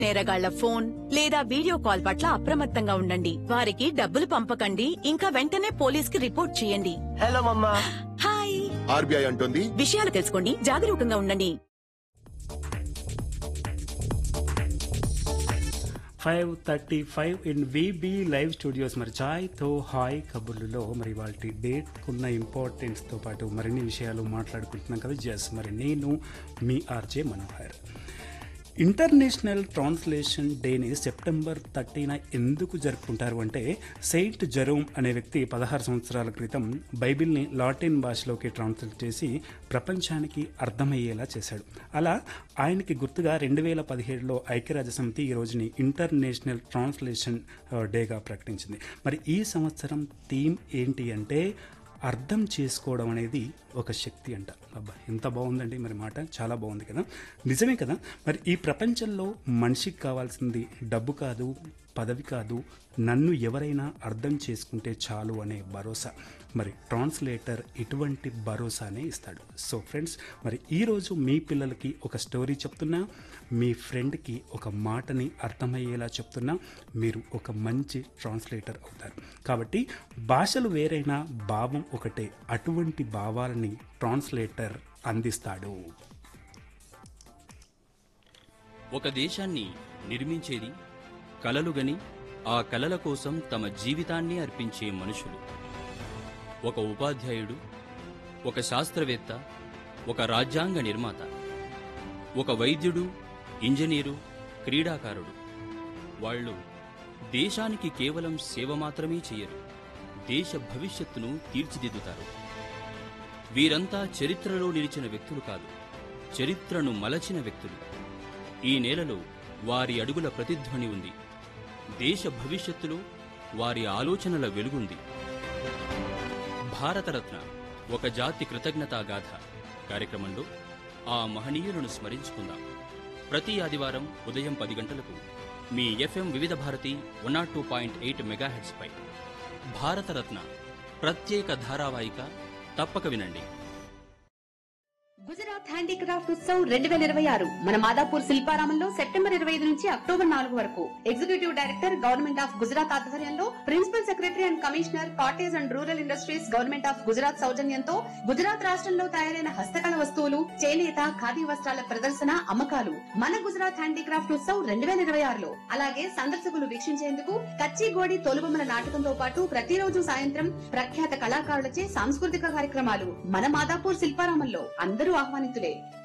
నేరగాళ్ల phone లేదా video call పట్ల అప్రమత్తంగా ఉండండి వారికి డబ్బులు పంపకండి ఇంకా వెంటనే పోలీస్ కి రిపోర్ట్ చేయండి హలో మమ్మా హాయ్ ఆర్బీఐ అంటోంది విషయాలు తెలుసుకోండి జాగరూకంగా ఉండండి five thirty five in VB live studios మరి ఛాయ్తో హాయ్ కబుర్లలో మరి వాళ్ళ డేట్కున్న ఇంపార్టెన్స్తో పాటు మరిన్ని విషయాలు మాట్లాడుకుంటున్నాం కదా జస్ మరి నేను మీ ఆర్జే మనోహర్ ఇంటర్నేషనల్ ట్రాన్స్లేషన్ డేని సెప్టెంబర్ థర్టీన ఎందుకు జరుపుకుంటారు అంటే సెయింట్ జెరోమ్ అనే వ్యక్తి పదహారు సంవత్సరాల క్రితం బైబిల్ని లాటిన్ భాషలోకి ట్రాన్స్లేట్ చేసి ప్రపంచానికి అర్థమయ్యేలా చేశాడు అలా ఆయనకి గుర్తుగా రెండు వేల పదిహేడులో ఐక్యరాజ్య సమితి ఈ రోజుని ఇంటర్నేషనల్ ట్రాన్స్లేషన్ ఆ, డేగా ప్రకటించింది మరి ఈ సంవత్సరం థీమ్ ఏంటి అంటే అర్థం చేసుకోవడం అనేది ఒక శక్తి అంట అబ్బా ఎంత బాగుందండి మరి మాట చాలా బాగుంది కదా నిజమే కదా మరి ఈ ప్రపంచంలో మనిషికి కావాల్సింది డబ్బు కాదు పదవి కాదు నన్ను ఎవరైనా అర్థం చేసుకుంటే చాలు అనే భరోసా మరి ట్రాన్స్లేటర్ ఇటువంటి భరోసానే ఇస్తాడు సో ఫ్రెండ్స్ మరి ఈరోజు మీ పిల్లలకి ఒక స్టోరీ చెప్తున్నా మీ ఫ్రెండ్కి ఒక మాటని అర్థమయ్యేలా చెప్తున్నా మీరు ఒక మంచి ట్రాన్స్లేటర్ అవుతారు కాబట్టి భాషలు వేరైనా భావం ఒకటే అటువంటి భావాలని ట్రాన్స్లేటర్ అందిస్తాడు ఒక దేశాన్ని నిర్మించేది కలలుగని ఆ కలల కోసం తమ జీవితాన్ని అర్పించే మనుషులు ఒక ఉపాధ్యాయుడు ఒక శాస్త్రవేత్త ఒక రాజ్యాంగ నిర్మాత ఒక వైద్యుడు ఇంజనీరు క్రీడాకారుడు వాళ్ళు దేశానికి కేవలం సేవ మాత్రమే చేయరు దేశ భవిష్యత్తును తీర్చిదిద్దుతారు వీరంతా చరిత్రలో నిలిచిన వ్యక్తులు కాదు చరిత్రను మలచిన వ్యక్తులు ఈ నేలలో వారి అడుగుల ప్రతిధ్వని ఉంది దేశ భవిష్యత్తులో వారి ఆలోచనల వెలుగుంది భారతరత్న ఒక జాతి కృతజ్ఞతా గాథ కార్యక్రమంలో ఆ మహనీయులను స్మరించుకుందాం ప్రతి ఆదివారం ఉదయం పది గంటలకు మీ FM Vividh Bharati one not two point eight మెగాహెడ్స్పై భారతరత్న ప్రత్యేక ధారావాహిక తప్పక వినండి గుజరాత్ హ్యాండీక్రాఫ్ట్ ఉత్సవ్ రెండు వేల ఇరవై ఆరు మన మాదాపూర్ శిల్పారామంలో సెప్టెంబర్ ఇరవై ఐదు నుంచి అక్టోబర్ నాలుగు వరకు executive director government of Gujarat ఆధ్వర్యంలో principal secretary and commissioner cottage and rural industries government of Gujarat సౌజన్యంతో గుజరాత్ రాష్ట్రంలో తయారైన హస్తకళ వస్తువులు చేనేత ఖాదీ వస్త్రాల ప్రదర్శన అమ్మకాలు మన గుజరాత్ హ్యాండీక్రాఫ్ట్ ఉత్సవ్ రెండు వేల ఇరవై ఆరులో అలాగే సందర్శకులు వీక్షించేందుకు కచ్చిగోడి తొలుబొమ్మల నాటకంతో పాటు ప్రతిరోజు సాయంత్రం ప్రఖ్యాత కళాకారులచే సాంస్కృతిక కార్యక్రమాలు మన మాదాపూర్ శిల్పారామంలో అందరూ ఆహ్వానితులే